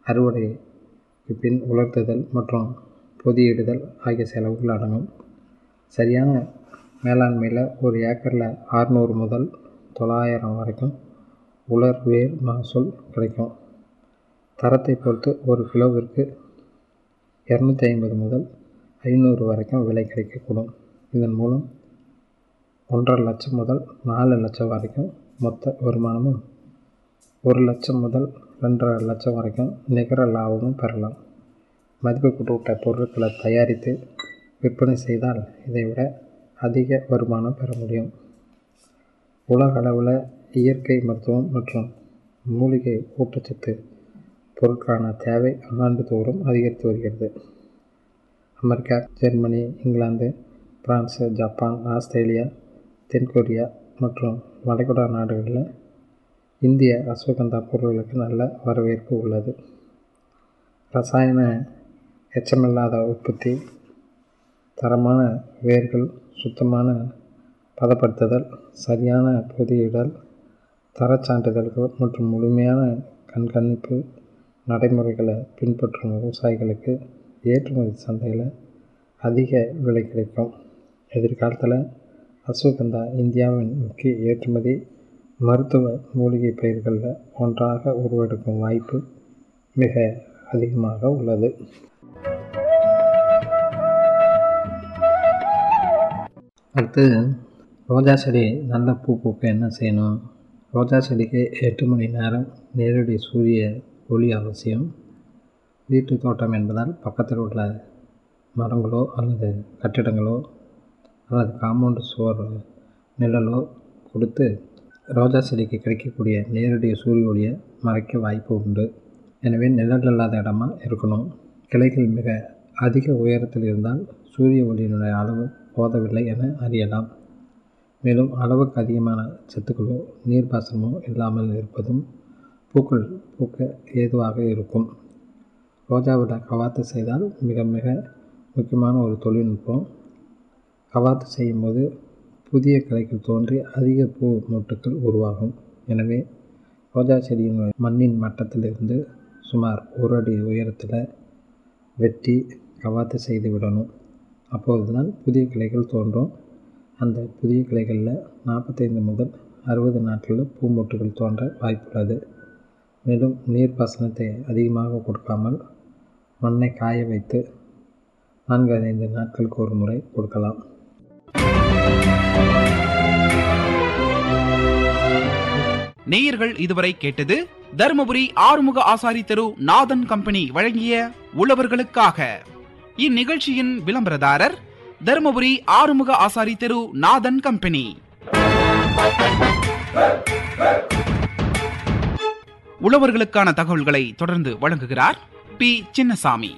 அறுவடைக்கு பின் உலர்த்துதல் மற்றும் பொதியிடுதல் ஆகிய செலவுகள் அடங்கும் சரியான மேலாண்மையில் ஒரு ஏக்கரில் அறுநூறு முதல் தொள்ளாயிரம் வரைக்கும் உலர் வேர் மகசூல் கிடைக்கும் தரத்தை பொறுத்து ஒரு கிலோவிற்கு இரநூத்தி ஐம்பது முதல் ஐநூறு வரைக்கும் விலை கிடைக்கக்கூடும் இதன் மூலம் ஒன்றரை லட்சம் முதல் நாலு லட்சம் வரைக்கும் மொத்த வருமானமும் ஒரு லட்சம் முதல் ரெண்டரை லட்சம் வரைக்கும் நிகர லாபமும் பெறலாம் மதிப்பு கூட்டப்பட்ட பொருட்களை தயாரித்து விற்பனை செய்தால் இதை விட அதிக வருமானம் பெற முடியும் உலக அளவில் இயற்கை மருத்துவம் மற்றும் மூலிகை ஊட்டச்சத்து பொருட்களுக்கான தேவை ஆண்டுதோறும் அதிகரித்து வருகிறது America Germany England France Japan Australia தென்கொரியா மற்றும் வளைகுடா நாடுகளில் இந்திய அஸ்வகந்தா பொருட்களுக்கு நல்ல வரவேற்பு உள்ளது ரசாயன எச்சமில்லாத உற்பத்தி தரமான வேர்கள் சுத்தமான பதப்படுத்துதல் சரியான பொதியிடல் தரச் சான்றிதழ்கள் மற்றும் முழுமையான கண்காணிப்பு நடைமுறைகளை பின்பற்றும் விவசாயிகளுக்கு ஏற்றுமதி சந்தையில் அதிக விலை கிடைக்கும் எதிர்காலத்தில் அஸ்வகந்தா இந்தியாவின் முக்கிய ஏற்றுமதி மருத்துவ மூலிகை பயிர்களில் ஒன்றாக உருவெடுக்கும் வாய்ப்பு மிக அதிகமாக உள்ளது அடுத்து ரோஜா செடி நல்ல பூ பூக்க என்ன செய்யணும் ரோஜா செடிக்கு எட்டு மணி நேரம் நேரடி சூரிய ஒளி அவசியம் வீட்டு தோட்டம் என்பதால் பக்கத்தில் உள்ள மரங்களோ அல்லது கட்டிடங்களோ அல்லது காம்பவுண்டு சுவர் நிழலோ கொடுத்து ரோஜா செடிக்கு கிடைக்கக்கூடிய நேரடி சூரிய ஒளியை மறைக்க வாய்ப்பு உண்டு எனவே நிழல் இல்லாத இடமா இருக்கணும் கிளைகள் மிக அதிக உயரத்தில் இருந்தால் சூரிய ஒளியினுடைய அளவு போதவில்லை என அறியலாம் மேலும் அளவுக்கு அதிகமான சத்துக்களோ நீர்ப்பாசனமோ இல்லாமல் இருப்பதும் பூக்கள் பூக்க ஏதுவாக இருக்கும் ரோஜாவில் கவாத்து செய்தால் மிக மிக முக்கியமான ஒரு தொழில்நுட்பம் கவாத்து செய்யும்போது புதிய கிளைகள் தோன்றி அதிக பூ மொட்டுக்கள் உருவாகும் எனவே ரோஜா செடியின் மண்ணின் மட்டத்திலிருந்து சுமார் ஒரு அடி உயரத்தில் வெட்டி கவாத்து செய்து விடணும் அப்போது தான் புதிய கிளைகள் தோன்றும் அந்த புதிய கிளைகளில் நாற்பத்தைந்து முதல் அறுபது நாட்களில் பூமொட்டுகள் தோன்ற வாய்ப்புள்ளது மேலும் நீர்ப்பாசனத்தை அதிகமாக கொடுக்காமல் மண்ணை காய வைத்து நான்கு ஐந்து நாட்களுக்கு ஒரு முறை கொடுக்கலாம் நேயர்கள் இதுவரை கேட்டது தருமபுரி ஆறுமுக ஆசாரி தெரு நாதன் கம்பெனி வழங்கிய உழவர்களுக்காக இந்நிகழ்ச்சியின் விளம்பரதாரர் தருமபுரி ஆறுமுக ஆசாரி தெரு நாதன் கம்பெனி உழவர்களுக்கான தகவல்களை தொடர்ந்து வழங்குகிறார் பி சின்னசாமி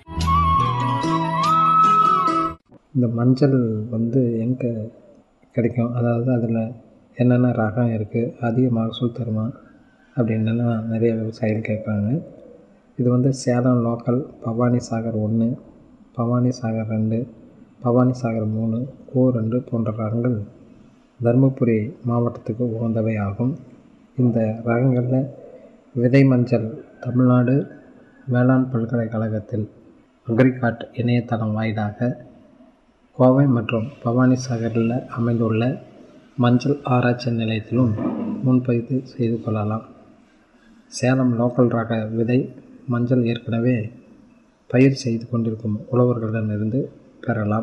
இந்த மஞ்சள் வந்து எங்கே கிடைக்கும் அதாவது அதில் என்னென்ன ரகம் இருக்குது அதிக மகசூல் தருமா அப்படின்னுலாம் நிறைய விவசாயிகள் கேட்குறாங்க இது வந்து சேலம் லோக்கல் பவானி சாகர் ஒன்று பவானி சாகர் ரெண்டு பவானி சாகர் மூணு ஓ ரெண்டு போன்ற ரகங்கள் தருமபுரி மாவட்டத்துக்கு உகந்தவை ஆகும் இந்த ரகங்களில் விதை மஞ்சள் தமிழ்நாடு வேளாண் பல்கலைக்கழகத்தில் அக்ரிகாட் இணையதளம் வாயிலாக கோவை மற்றும் பவானி சாகரில் அமைந்துள்ள மஞ்சள் ஆராய்ச்சி நிலையத்திலும் முன்பதிவு செய்து கொள்ளலாம் சேலம் லோக்கல் ரக விதை மஞ்சள் ஏற்கனவே பயிர் செய்து கொண்டிருக்கும் உழவர்களிடமிருந்து பெறலாம்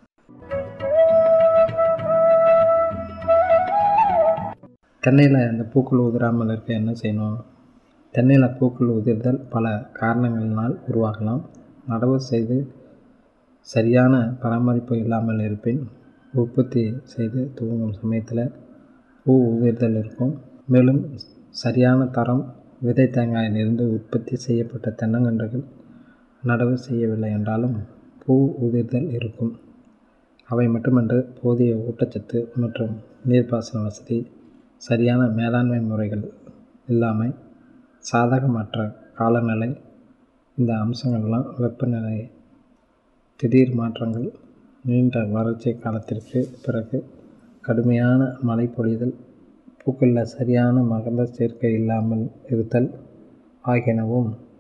தென்னையில் இந்த பூக்கள் உதிராமல் இருக்க என்ன செய்யணும் தென்னையில் பூக்கள் உதிர்தல் பல காரணங்களினால் உருவாகலாம் நடவு செய்து சரியான பராமரிப்பு இல்லாமல் இருப்பின் உற்பத்தி செய்து துவங்கும் சமயத்தில் பூ உதிர்தல் இருக்கும் மேலும் சரியான தரம் விதை தேங்காயிலிருந்து உற்பத்தி செய்யப்பட்ட தென்னங்கன்றுகள் நடவு செய்யவில்லை என்றாலும் பூ உதிர்தல் இருக்கும் அவை மட்டுமன்று போதிய ஊட்டச்சத்து மற்றும் நீர்ப்பாசன வசதி சரியான மேலாண்மை முறைகள் இல்லாமல் சாதகமற்ற காலநிலை இந்த அம்சங்கள்லாம் வெப்பநிலை திடீர் மாற்றங்கள் நீண்ட வறட்சி காலத்திற்கு பிறகு கடுமையான மழை பொழிதல் பூக்களில் சரியான மகந்த சேர்க்கை இல்லாமல் இருத்தல் ஆகியனவும்